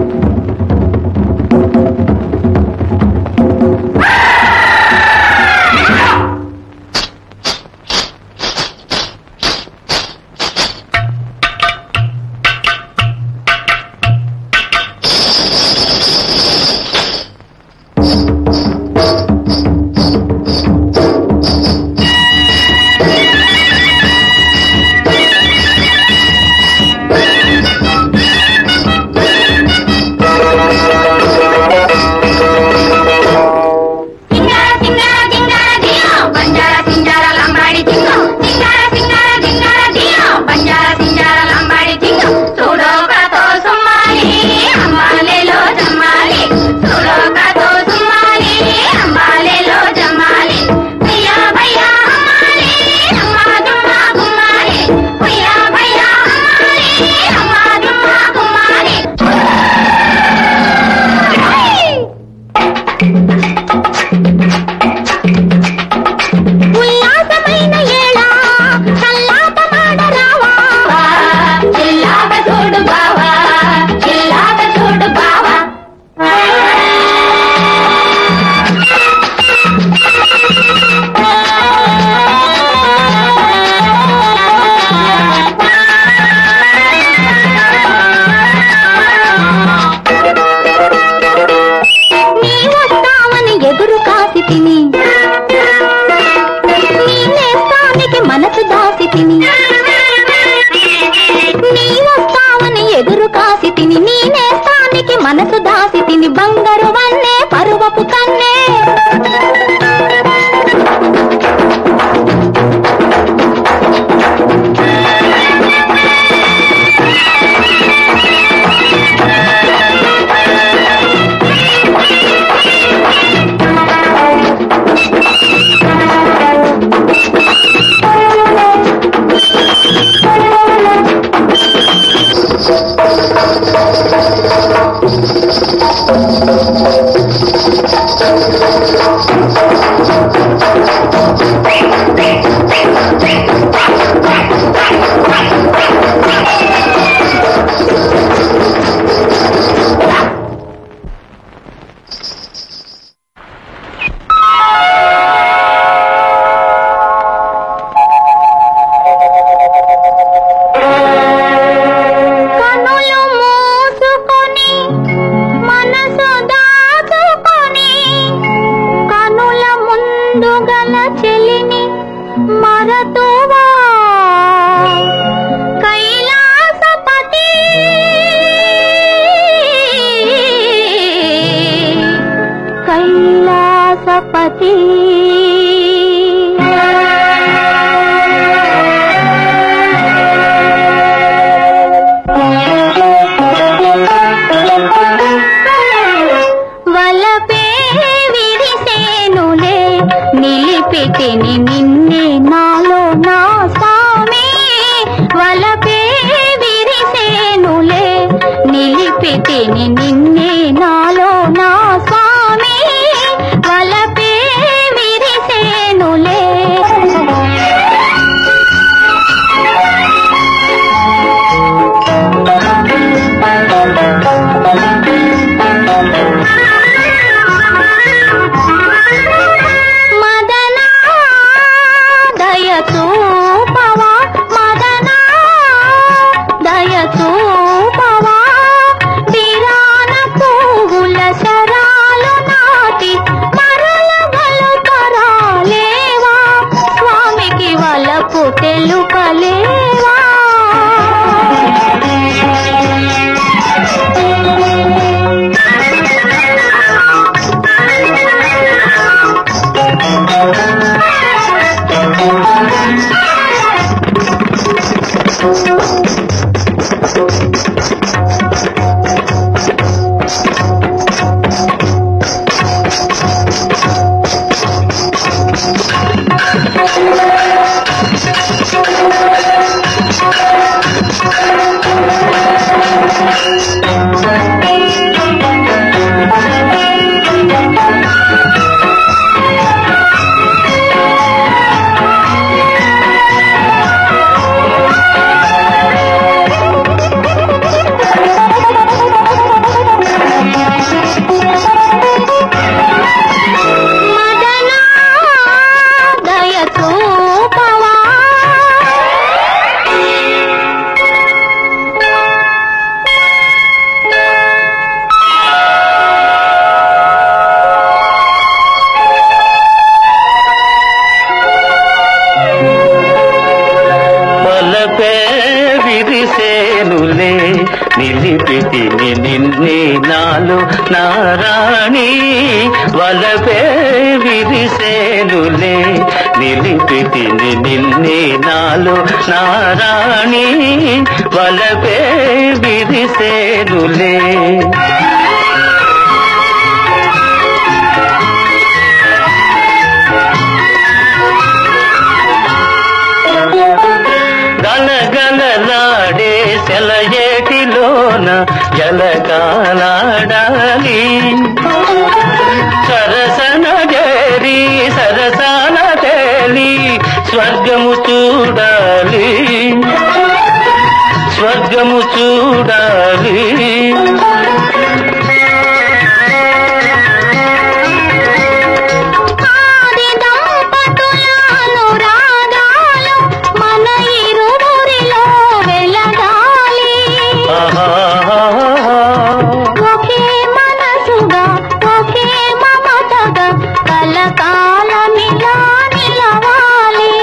సింగార సింగార సింగార దియో బంజారా సింగార లంబాడి జింగో సింగార సింగార సింగార దియో బంజారా సింగార లంబాడి జింగో చూడో కతో సుమ్మాలి అంబాలేలో జమ్మాలి చూడో కతో సుమ్మాలి అంబాలేలో జమ్మాలి భయ్యా భయ్యా అమ్మాలి అమ్మా దుమ్మా గుమ్మాలి భయ్యా భయ్యా అమ్మాలి అమ్మా దుమ్మా గుమ్మాలి ఉల్లాసమైన ఏళ కల్లాప మాడరావా చిల్లాప చూడు బావా చిల్లాప చూడు బావా నీ వస్తావని ఎదురు కాసి తిని నీ నేస్తానికి మనసు దాసి తిని నీ వస్తావని ఎదురు కాసి తిని నీ నేస్తానికి మనసు దాసి తిని బంగారు వన్నే పరువపు కన్నే కనులు మూసుకొని మనసు దాచుకొని కనుల ముందు గల చెలిని మరతువా కైలాసపతి కైలాసపతి వలపే విరిసేనులే నిలిపితిని నిన్నే నాలో నా స్వామి వలపే విరిసేనులే నిలిపితిని నిన్నే నాలో నా స్వామి వలపే విరిసేనులే మదనా దయ చూపవా మదనా దయ చూపవా విరాన పువ్వుల శరాలు నాటి మరలగలు కరాలేవా స్వామికి వలపు తెలుపలేవా నిలిపితిని నిన్నే నాలు నారాణి వలపే విరిసేనులే నిలిపితిని నిన్నే నాలు నారాణి వలపే విరిసేనులే గలగలలాడే సెలయేటిలోన జలకాలాడాలి సరసన చేరి సరసాన తేలి స్వర్గము చూడాలి స్వర్గము చూడాలి ఆది దంపతులను రాగాలు మన ఇరువురిలో వెలగాలి ఆహా ఒకే మనసుగా ఒకే మమతగా కలకాలమిలా నిలవాలి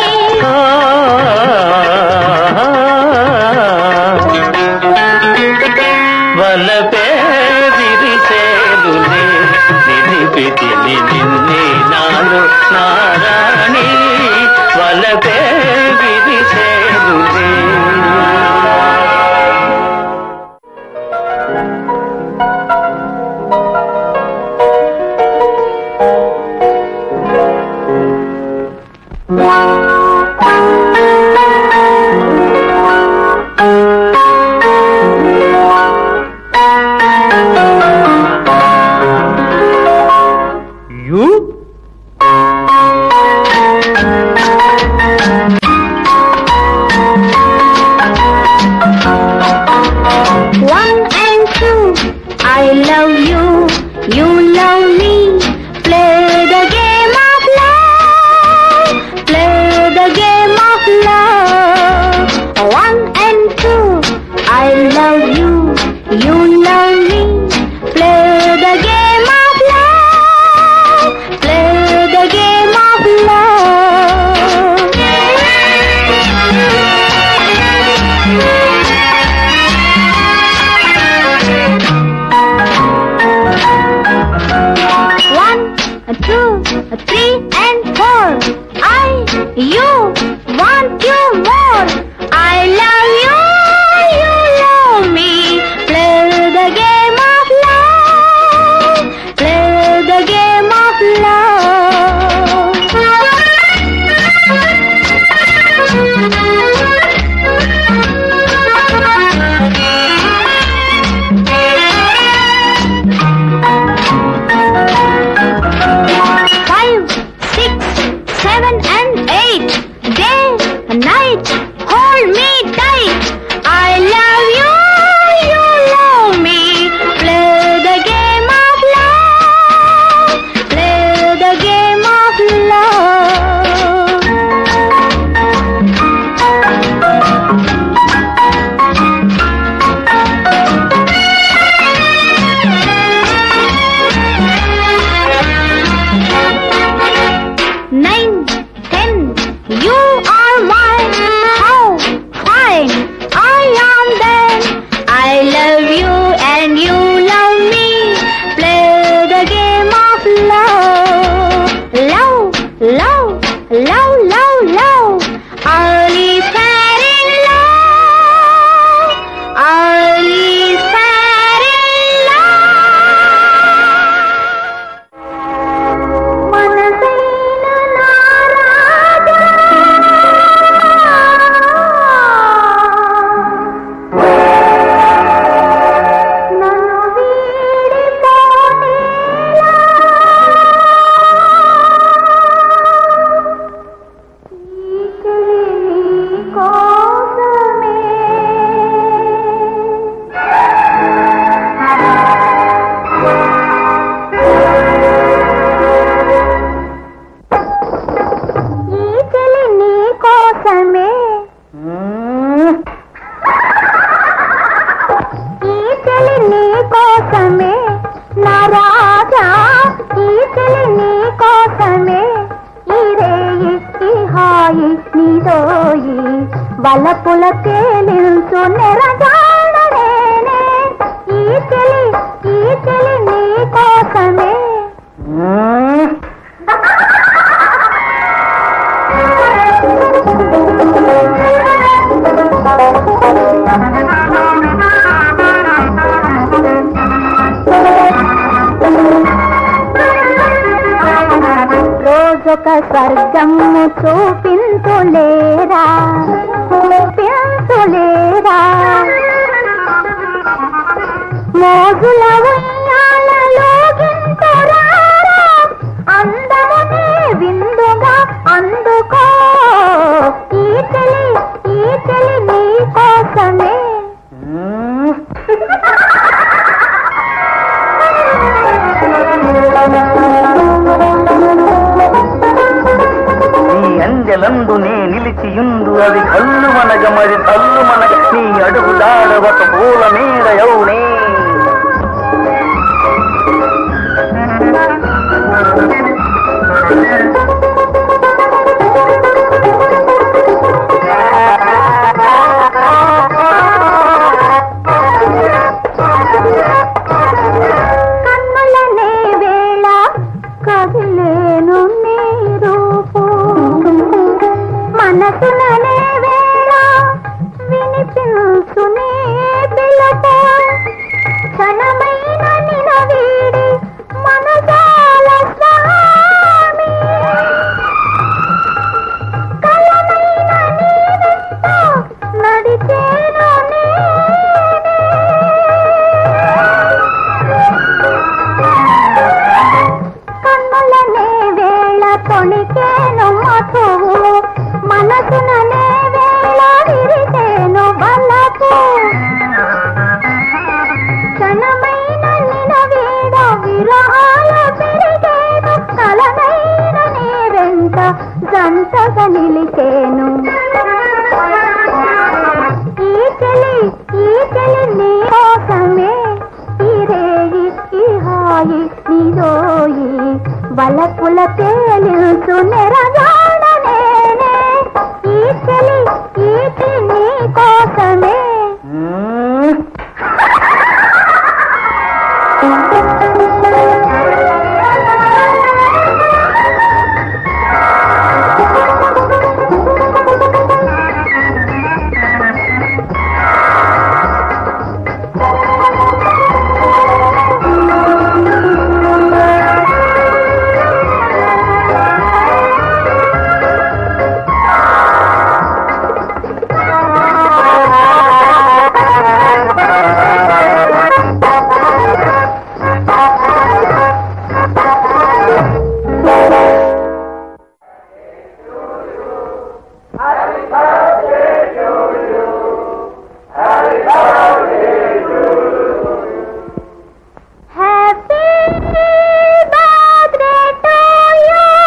వలపే విరిసేలులే నిలిపితిని నిన్నే నాలు నారాణి వలపే విరిసేలులే One and two, I love you, you love me. Play the game of love, play the game of love. One and two, I love you, you love me. Play the game of love, play the game of love. One, two, three, and four. I, you, want you more. I love you, you love me. Play the game of love. Play the game of love. Five, six, seven, and eight. Day and night, hold me tight. I love you, you love me. Play the game of love. Play the game of love. Nine, ten, you are mine. How fine I am then. I love you and you love me. Play the game of love. Love, love, love, love, love. Early fair in love. Early fair in love. మనసైన నారాజా నన్ను వీడిపోనేలా ఈ చెలి కోసమే ఈ చెలి నీ కోసమే ఈ చెలి నీ కోసమే నా రాజా ఈ చెలి నీ కోసమే ఈ రేయి ఈ హాయి నీదోయి వలపుల తేలించు నెరజాడనేనే ఒక స్వర్గము చూపింతులేరా చూపింతులేరా మోజుల ఉయ్యాలలో గింతురారా అందమునే విందుగా అందుకో ఈ చెలి ఈ చెలి నీ కోసమే నీ అంజలందు నే నిలిచియుందు అది కళ్ళు మనగ మరి తల్లు మనగ నీ అడుగు దాడ ఒక పూల మీద యౌనే కన్నులనే వేళ కదిలేను నీ రూపు మనసులనే వేళ వినిపించు నీ పిలుపు క్షణమైన నిలవీడి మనసాల స్వామి కలమైన నీ వెంట నడిచేను కన్నులనే వేళ తొణికేను మధువు మనసుననే వేళ విరిసేను బలపు క్షణమైన నిలవేడ విరహాల పెరిగేను కలనైన నీ వెంట జంటగా నిలిచేను ఈ చెలి ఈ చెలి నీ కోసమే ఈ రేయి ఈ హాయి నీలోయి బలపుల తేలించు నెరగాడ నేనే ఈ చెలి ఈ చెలి నీ కోసమే Happy birthday to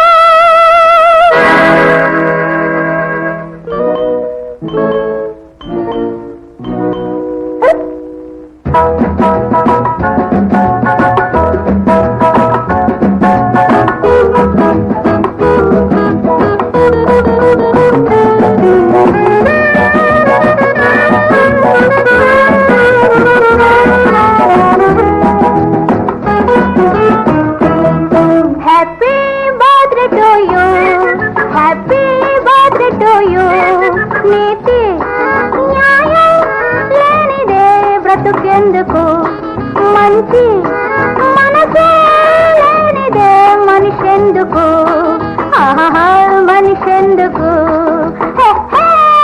Happy birthday to you. Happy birthday to you. నీతి న్యాయం లేనిదే బ్రతుకెందుకు మంచి మనసు లేనిదే మనిషెందుకు ఆహా మనిషెందుకు హే, హే.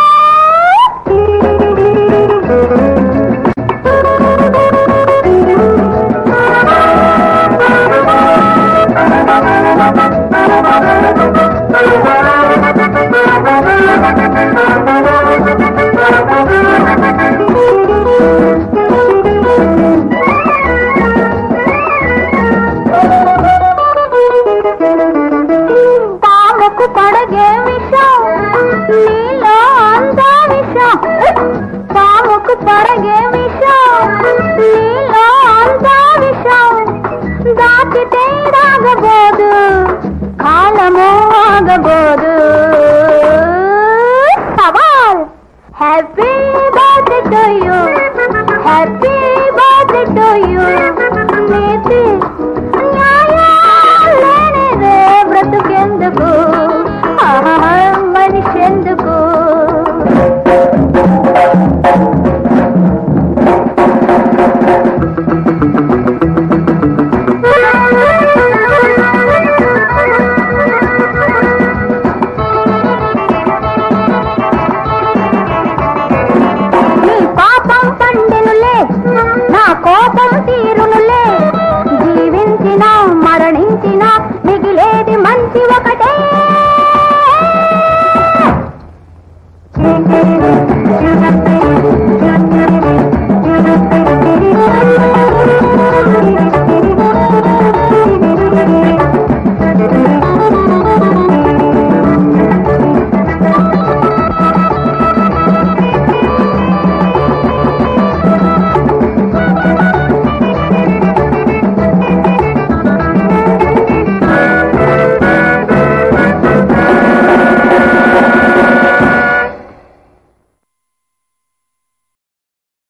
పాముకు పడగే విషం నీలో అంత విషం పాముకు పడగే విషం నీలో అంత విషం దాటితే రాగబోదు కాలము ఆగబోదు సవాల్ happy birthday to you happy birthday to you నీతి న్యాయం లేనిదే బ్రతుకెందుకు ఆహా, మనిషెందుకు Thank you.